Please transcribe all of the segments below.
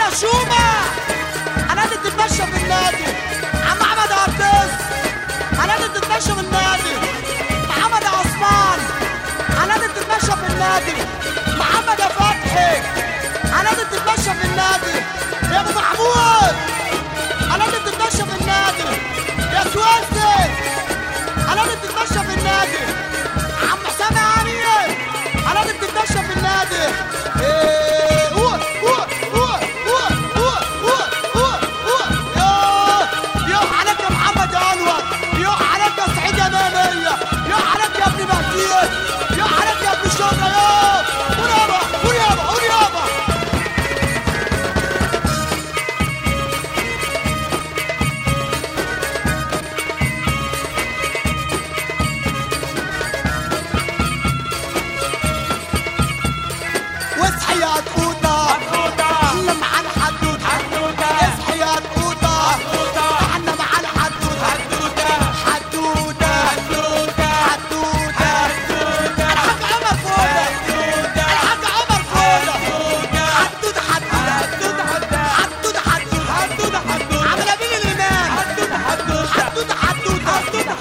شومة هنادي تتمشى في النادي عم احمد عباس هنادي تتمشى في النادي محمد عثمان هنادي تتمشى في النادي محمد يا فتحي هنادي تتمشى في النادي يا ابو محمود هنادي تتمشى في النادي يا سويسي هنادي تتمشى في النادي عم حسام علي هنادي تتمشى في النادي إيه، قول، قول، قول، قول، قول، قول، قول، قول. يوه، يوه عليك يا محمد يا انور يوه عليك يا سعيد يا مامية يوه عليك يا ابن مهدية يوه عليك يا ابن شرة يوه قول يابا قول يابا قول يابا واصحي يا تقوطة احنا مع الحدوتة اصحي يا تقوطة احنا مع الحدوتة حدوتة حدوتة الحاج عمر فوضى الحاج عمر فوضى حدوتة حدوتة حدوتة حدوتة عم نبيل الإمام حدوتة حدوتة حدوتة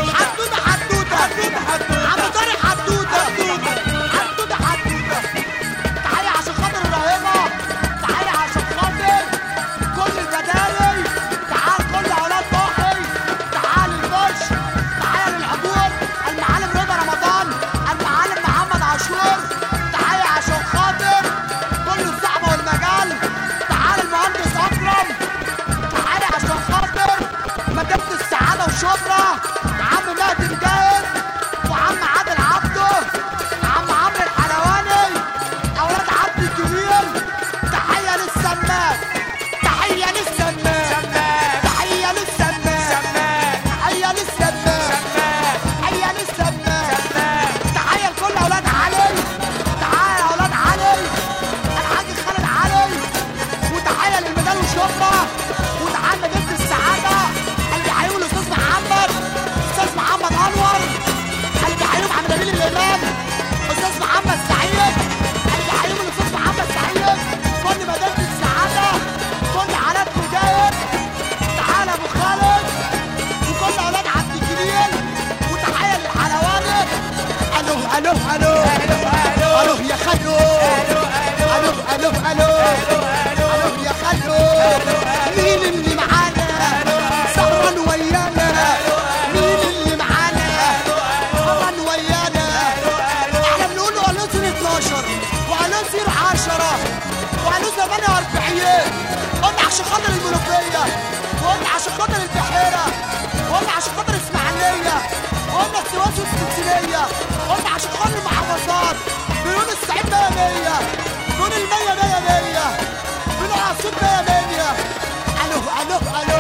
حدوتة عم طارق حدوتة حدوتة حدوتة تعالي عشان خاطر ابراهيمه تعالي عشان خاطر كل البداري تعال كل اولاد ضاحي تعال البش تعال للعبور المعلم رضا رمضان المعلم محمد عاشور تعالي عشان خاطر كل الصحبه والمجال تعال المهندس اكرم تعالي عشان خاطر مدينه السعاده وشبرا عم مهدي مجاهد وعم عادل عبده عم عمرو الحلواني اولاد عبد الكبير تحيه للسماك تحيه للسماك تحيه للسماك تحيه للسماك تحيه للسماك تحيه لكل اولاد علي تعالى يا اولاد علي الحاج خالد علي وتحيه للميدان وشرطه وتعالى مدينه السعاده اللي بيحييهم الاستاذ محمد استاذ محمد انور اللي بيحييهم عم نبيل الامام استاذ محمد سعيد اللي بيحييهم الاستاذ محمد سعيد كل مدينه السعاده كل علاء مجاهد تعالى ابو خالد وكل اولاد عبد الكبير وتحيه للحلواني الو الو الو الو يا خلو الو الو الو الو يا خلو مين اللي معانا سهران ويانا مين اللي معانا سهران ويانا احنا بنقول له عناصر 12 وعناصر 10 وعناصر 48 قلنا عشان خاطر المنوفيه وقلنا عشان خاطر البحيره وقلنا عشان خاطر اسماعيليه وقلنا السويس والسكسينيه قلنا عشان خاطر المحافظات بنقول الصعيد 100 100 بنقول المية 100 100 بنقول اسيوط 100 100 الو الو الو